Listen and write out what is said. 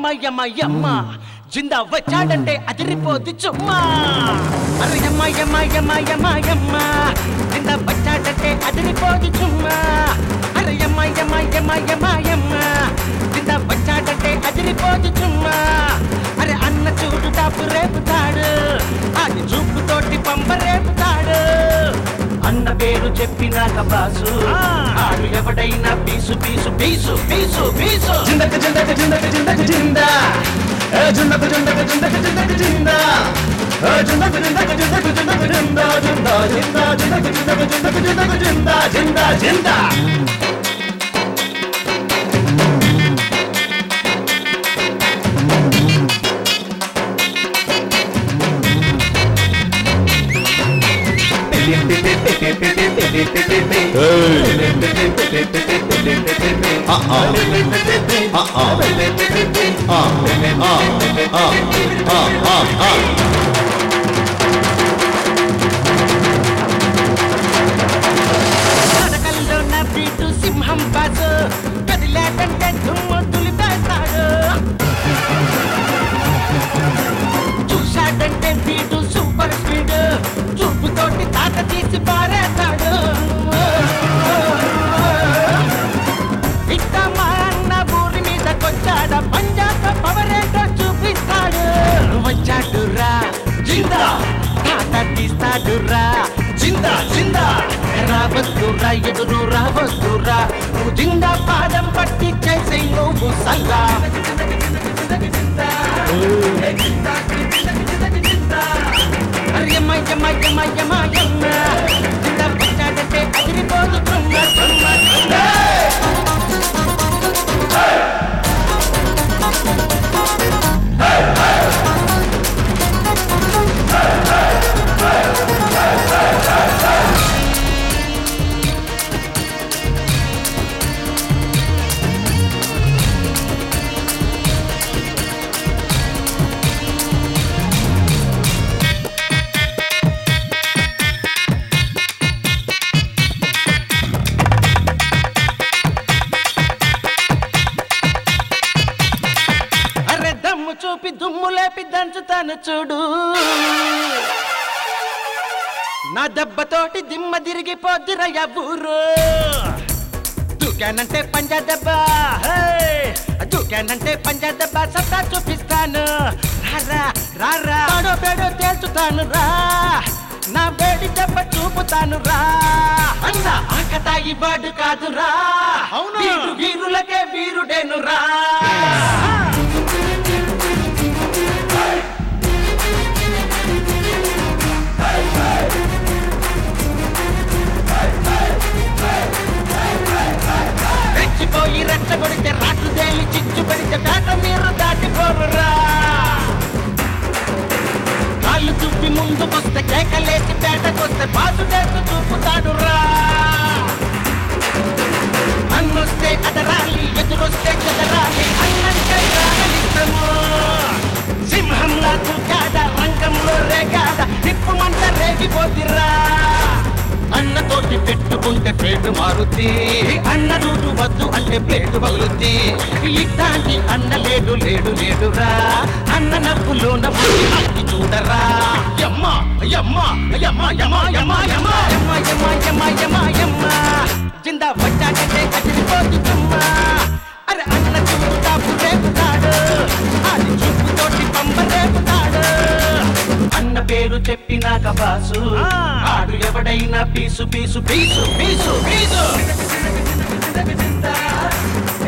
యమ్మ యమ్మ యమ్మ జిందా వచ్చాడంటే అదిరిపోదు చుమ్మా అరే యమ్మ యమ్మ యమ్మ యమ్మ యమ్మ జిందా వచ్చాడంటే అదిరిపోదు చుమ్మా అరే యమ్మ యమ్మ యమ్మ యమ్మ యమ్మ జిందా వచ్చాడంటే అదిరిపోదు చుమ్మా అరే అన్న చూడు టాపు రేపుతాడు అది చూపుతోటి పంప రేపుతాడు అన్న పేరు చెప్పినాక బాసు ఆడు ఎవడైనా పీసు పీసు పీసు పీసు పీసు జిందక జిందక జిందక జిందక జిందా ఏ జిందక జిందక జిందక జిందక జిందా ఏ జిందక జిందక జిందక జిందక జిందా జిందా జిందా జిందక జిందక జిందక జిందక జిందా జిందా జిందా నడకల్లో నా బీటు సింహం బాసు కదిలేటంటే దుమ్ము దులిపేస్తాడు చూశాడంటే బీటు సూపర్ స్పీడ్ చూపుతోటి తాట తీసి పారేస్తాడు ఇట్ట మా అన్న ఊరి మీద కొచ్చాడ పంజాబ్ పవరేటో చూపిస్తాడు వచ్చాడు రా జిందా తాట తీస్తాడు రా జిందా జిందా రావద్దురా ఎదురు రావద్దురా నువ్వు జిందా పాదం పట్టి చేసే నువ్వు సల్లా అయ్యమ్మ యమ్మ యమ్మ యమ్మ యమ్మ జిందా పచ్చాడంటే అదిరిపోదు చుమ్మ చుమ్మ చుమ్మ అరే దమ్ము చూపి దుమ్ము లేపి దంచుతాను చూడు నా దెబ్బతోటి దిమ్మ తిరిగిపోద్దిరయ్య ఊరు దూకానంటే పంజా దెబ్బ హే! దూకానంటే పంజా దెబ్బ సత్తా చూపిస్తాను రారా రారా ఆడో పేడో తేల్చుతాను రా నా వేడి దెబ్బ చూపుతాను రా అన్న ఆకతాయి వాడు కాదురా అవును. వీరు వీరులకే వీరుడేను రా రెచ్చిపోయి రెచ్చగొడితే రాట్లు తేలి చిచ్చు పెడితే పేట మీరు దాటిపోరురా కాళ్ళు చూపి ముందుకొస్తే కేకలేసి పేటకొస్తే బాసు చేస్తూ చూపుతాడు రా అన్నొస్తే అదరాలి ఎదురొస్తే చెదరాలి అన్నంటే రాగలిస్తాము సింహంలా దూకాడ రంగంలో రేగాడ నిప్పుమంట రేగిపోతిరా అన్నతోటి పెట్టుకుంటే పేటు మారుద్ది అన్న రూటు వద్దు అంటే ప్లేటు పగులుద్ది ఇట్లాంటి అన్న లేడు లేడు లేడురా అన్న నవ్వులో నవ్వు అక్కి చూడరా యమ్మ యమ్మ యమ్మ యమ్మ యమ్మ యమ్మ యమ్మ యమ్మ యమ్మ యమ్మ యమ్మ జిందా వచ్చాడంటే అదిరిపోతు చుమ్మ అరే అన్న చూపు తాపు రేపుతాడు అది చూపుతోటి పంప రేపుతాడు అన్న పేరు చెప్పినాక బాసు ఆడు ఎవడైనా పీసు పీసు పీసు పీసు పీసు